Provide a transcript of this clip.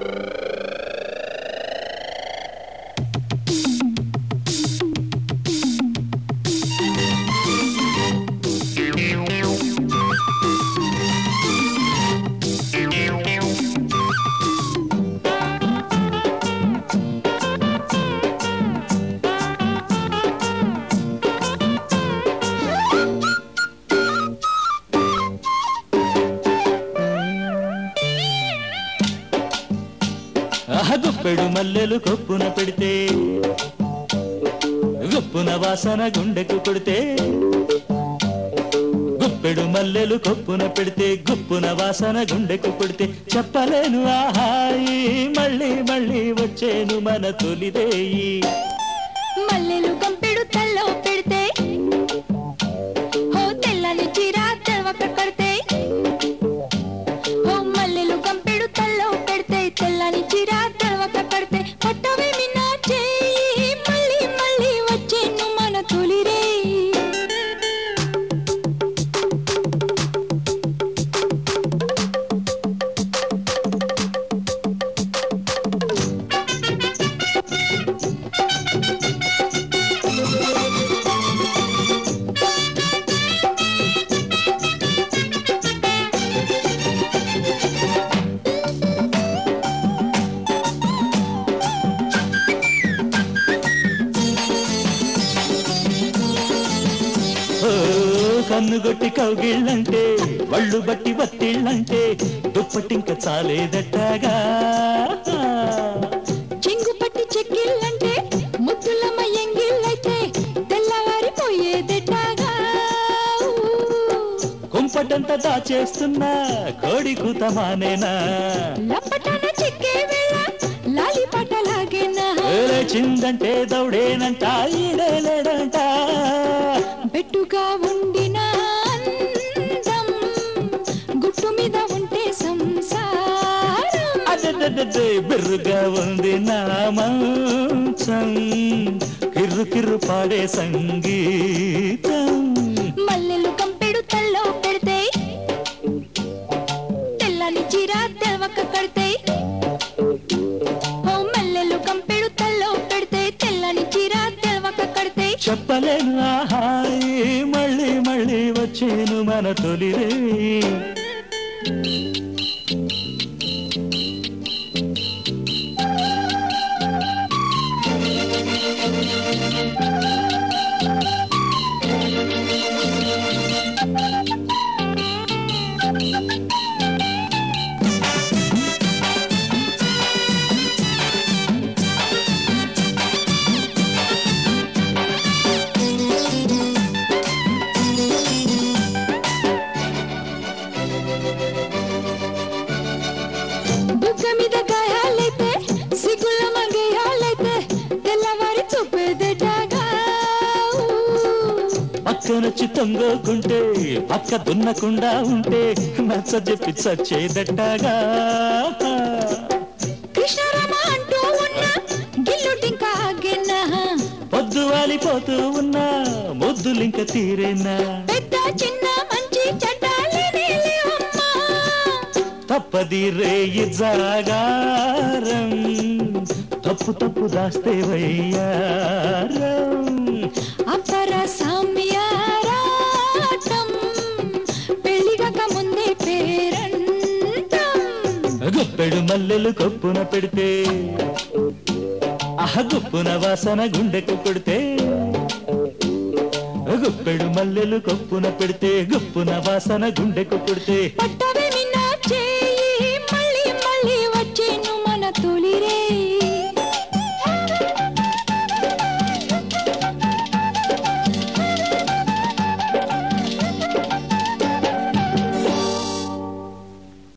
ఆహ గుప్పెడు మల్లెలు కొప్పున పెడితే గుప్పున వాసన గుండెకు కొడితే గుప్పెడు మల్లెలు కొప్పున పెడితే గుప్పున వాసన గుండెకు కొడితే చెప్పలేను ఆహాయి మళ్ళీ మళ్ళీ వచ్చేను మన తొలిదేయి మల్లెలు కంపెడు తల్లో పెడితే హో తెల్లని చీర తెలవక కడితే హో మల్లెలు కంపెడు తల్లో పెడితే తెల్లని చీర తెలవక కడితే పట్టవేమి నా చేయి మళ్ళీ మళ్ళీ వచ్చేను మన తొలిరే ఓ కన్నుగొట్టి కౌగిళ్ళంటే వళ్ళు బట్టి వత్తిళ్ళంటే దుప్పటింక చాలేదట్టగా చెంగు పట్టి చెక్కిళ్ళంటే ముద్దులమ్మ ఎంగిళ్ళైతే తెల్లవారిపోయేదెట్టాగా కుంపటంత దాచేస్తున్నా కోడి కూతమానేనా లప్పటన చెక్కే వేళ లాలి పటలాగేనా చిందంటే దౌడేనంట ఈడేలేడంట బెట్టుగా ఉండిన అందం గుట్టు మీద ఉంటే సంసారం అదెదెదెదె బిర్రుగా ఉంది నా మంచం కిర్రు కిర్రు పాడే సంగీతం మల్లెలు కంపెడు తల్లో పెడితే తెల్లని చీర తెలవక కడితే ఓ మల్లెలు కంపెడు తల్లో పెడితే తెల్లని చీర తెలవక కడితే చెప్పలేను ఆహాయి మళ్ళీ మళ్ళీ వచ్చేను మన తొలిరే బుగ్గ మీద గాయాలైతే సిగ్గుల మగయాలైతే తెల్లవారి చూపేదేటాగా పక్కనొచ్చి తొంగోకుంటే పక్క దున్నకుండా ఉంటే నచ్చ చెప్పి చచ్చేదట్టగా కృష్ణరామ అంటూ ఉన్న గిల్లుటింకా ఆగేనా పొద్దు వాలిపోతూ ఉన్నా ముద్దులింక తీరేనా పెద్ద చిన్న మంచి చెడ్డాలేనే లేవమ్మా తప్పది రేయి జాగారం తప్పు తప్పు దాస్తే వయ్యారం అపర సామ్యారాటం పెళ్లిగక ముందే పేరంటం గుప్పెడు మల్లెలు కొప్పున పెడితే ఆహ గుప్పున వాసన గుండెకు కొడితే గుప్పెడు మల్లెలు కొప్పున పెడితే గుప్పున వాసన గుండెకు కొడితే పట్టవే